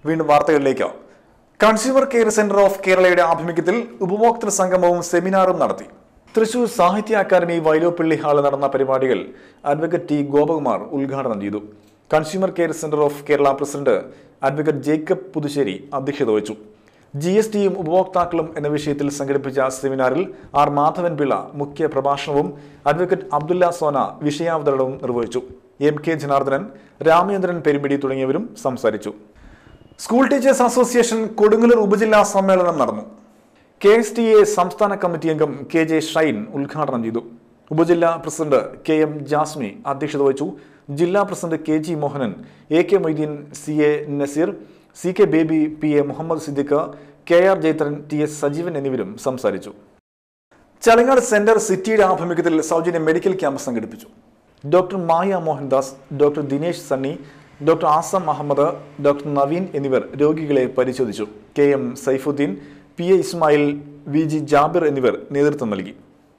വീണ്ടും വാർത്തകളിലേക്ക് consumer care centre of കേരളയുടെ ആഭിമുഖ്യത്തിൽ ഉപഭോക്തൃ സംഗമവും സെമിനാറും നടത്തി തൃശൂർ സാഹിത്യ അക്കാദമി വൈലോപ്പള്ളി ഹാളിൽ നടന്ന പരിപാടികൾ അഡ്വക്കേറ്റ് ടി ഗോപകുമാർ ഉദ്ഘാടനം ചെയ്തു consumer care centre of Kerala president advocate Jacob Puthussery അധ്യക്ഷത വഹിച്ചു ജി എസ് ടിയും ഉപഭോക്താക്കളും എന്ന വിഷയത്തിൽ സംഘടിപ്പിച്ച സെമിനാറിൽ ആർ മാധവൻ പിള്ള മുഖ്യ പ്രഭാഷണവും അഡ്വക്കേറ്റ് അബ്ദുല്ല സോന വിഷയാവതരണവും നിർവഹിച്ചു എം കെ ജനാർദ്ദനൻ രാമചന്ദ്രൻ പെരുമ്പിടി തുടങ്ങിയവരും സംസാരിച്ചു സ്കൂൾ ടീച്ചേഴ്സ് അസോസിയേഷൻ കൊടുങ്ങല്ലൂർ ഉപജില്ലാ സമ്മേളനം നടന്നു കെ എസ് ടി എ സംസ്ഥാന കമ്മിറ്റി അംഗം കെ ജെ ഷൈൻ ഉദ്ഘാടനം ചെയ്തു ഉപജില്ലാ പ്രസിഡന്റ് കെ എം ജാസ്മി അധ്യക്ഷത വഹിച്ചു ജില്ലാ president K G Mohanan A K Moideen C A Naseer C K Baby P A Muhammed Siddique K R Jaithran T S Sajeevan എന്നിവരും സംസാരിച്ചു ചലങ്ങാട് സെന്റർ സിറ്റിയുടെ ആഭിമുഖ്യത്തിൽ സൗജന്യ മെഡിക്കൽ ക്യാമ്പ് സംഘടിപ്പിച്ചു doctor Maya Mohandas doctor Dinesh Sunny doctor Azam Ahmed doctor Naveen എന്നിവർ രോഗികളെ പരിശോധിച്ചു K M Saifuddin P A Ismail V G Jabir എന്നിവർ നേതൃത്വം നൽകി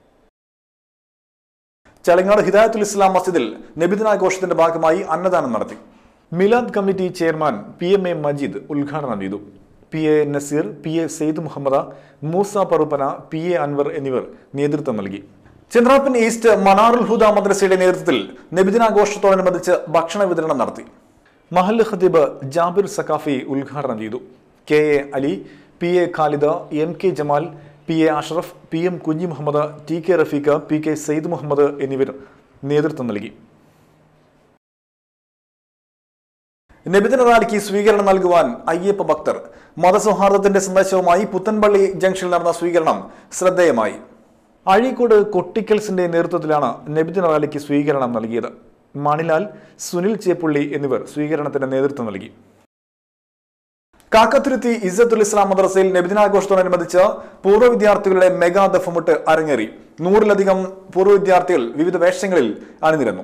ചലങ്ങാട് ഹിദായത്തുൽ ഇസ്ലാം മസ്ജിദിൽ നബിദിനാഘോഷത്തിന്റെ ഭാഗമായി അന്നദാനം നടത്തി Milad committee chairman P M A Majeed ഉദ്ഘാടനം ചെയ്തു P A Naseer P A Saeed Muhammed Moosa Paruppana P A Anwar എന്നിവർ നേതൃത്വം നൽകി ചന്ദ്രാപ്പൻ ഈസ്റ്റ് മനാറുൽ ഹുദ മദ്രസയുടെ നേതൃത്വത്തിൽ നബിദിനാഘോഷത്തോടനുബന്ധിച്ച് ഭക്ഷണ വിതരണം നടത്തി മഹൽ ഖതീബ് ജാബിർ സക്കാഫി ഉദ്ഘാടനം ചെയ്തു K A Ali P A Khalid M K Jamal P A Ashraf P M Kunhi Muhammed T K Rafeeq P K Saeed Muhammed എന്നിവർ നേതൃത്വം നൽകി നബിദിന റാലിക്ക് സ്വീകരണം നൽകുവാൻ അയ്യപ്പ ഭക്തർ മതസൗഹാർദ്ദത്തിന്റെ സന്ദേശവുമായി പുത്തൻപള്ളി ജംഗ്ഷനിൽ നടന്ന സ്വീകരണം ശ്രദ്ധേയമായി അഴീക്കോട് കൊട്ടിക്കൽസിന്റെ നേതൃത്വത്തിലാണ് നബിദിന റാലിക്ക് സ്വീകരണം നൽകിയത് മണിലാൽ സുനിൽ ചേപ്പുള്ളി എന്നിവർ സ്വീകരണത്തിന് നേതൃത്വം നൽകി കാക്കത്തുരുത്തി ഇസ്സത്തുൽ ഇസ്ലാം മദ്രസയിൽ നബിദിനാഘോഷത്തോടനുബന്ധിച്ച് പൂർവ്വ വിദ്യാർത്ഥികളുടെ മെഗാ ദഫമുട്ട് അരങ്ങേറി നൂറിലധികം പൂർവ്വ വിദ്യാർത്ഥികൾ വിവിധ വേഷങ്ങളിൽ അണിനിരന്നു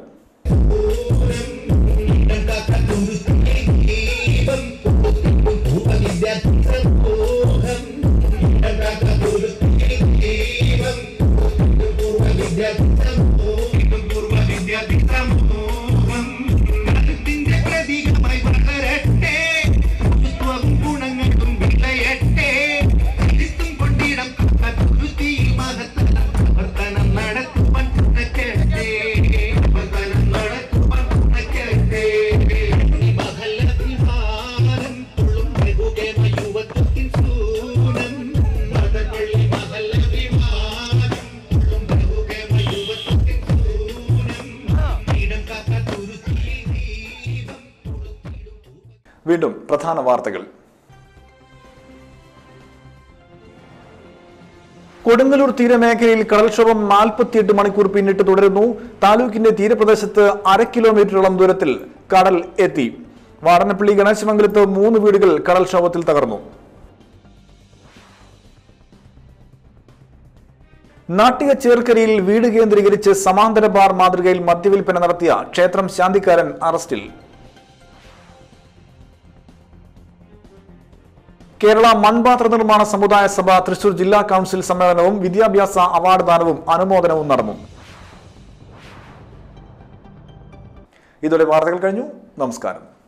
പ്രതീകമായി വളരട്ടെ ഋതുത്വവും ഗുണങ്ങളും വിളയട്ടെ ക്രിസ്തും കൊണ്ടിടം കത്തുരുത്തിയിൽ മഹത്തര പ്രവർത്തനം നടത്തുവാൻ തുണക്കട്ടെ പ്രവർത്തനം നടത്തുവാൻ തുണക്കട്ടെ മഹല്ലഭിമാനം തുള്ളും ബഹുകേമ യുവത്വത്തിൻ സൂനം മതപള്ളി മഹല്ലഭിമാനം തുള്ളും ബഹുകേമ യുവത്വത്തിൻ സൂനം ഇടം കാക്കത്തുരുത്തിയിൽ ദീപം കൊളുത്തിടും വീണ്ടും പ്രധാന വാർത്തകൾ കൊടുങ്ങല്ലൂർ തീരമേഖലയിൽ കടൽക്ഷോഭം നാൽപ്പത്തിയെട്ട് മണിക്കൂർ പിന്നിട്ട് തുടരുന്നു താലൂക്കിന്റെ തീരപ്രദേശത്ത് അര കിലോമീറ്ററോളം ദൂരത്തിൽ കടൽ എത്തി വാടനപ്പള്ളി ഗണേശമംഗലത്ത് മൂന്ന് വീടുകൾ കടൽക്ഷോഭത്തിൽ തകർന്നു നാട്ടിക ചേർക്കരയിൽ വീട് കേന്ദ്രീകരിച്ച് സമാന്തര ബാർ മാതൃകയിൽ മദ്യവിൽപ്പന നടത്തിയ ക്ഷേത്രം ശാന്തിക്കാരൻ അറസ്റ്റിൽ കേരള മൺപാത്ര നിർമ്മാണ സമുദായ സഭ തൃശൂർ ജില്ലാ കൗൺസിൽ സമ്മേളനവും വിദ്യാഭ്യാസ അവാർഡ് ദാനവും അനുമോദനവും നടന്നു ഇതോടെ വാർത്തകൾ കഴിഞ്ഞു നമസ്കാരം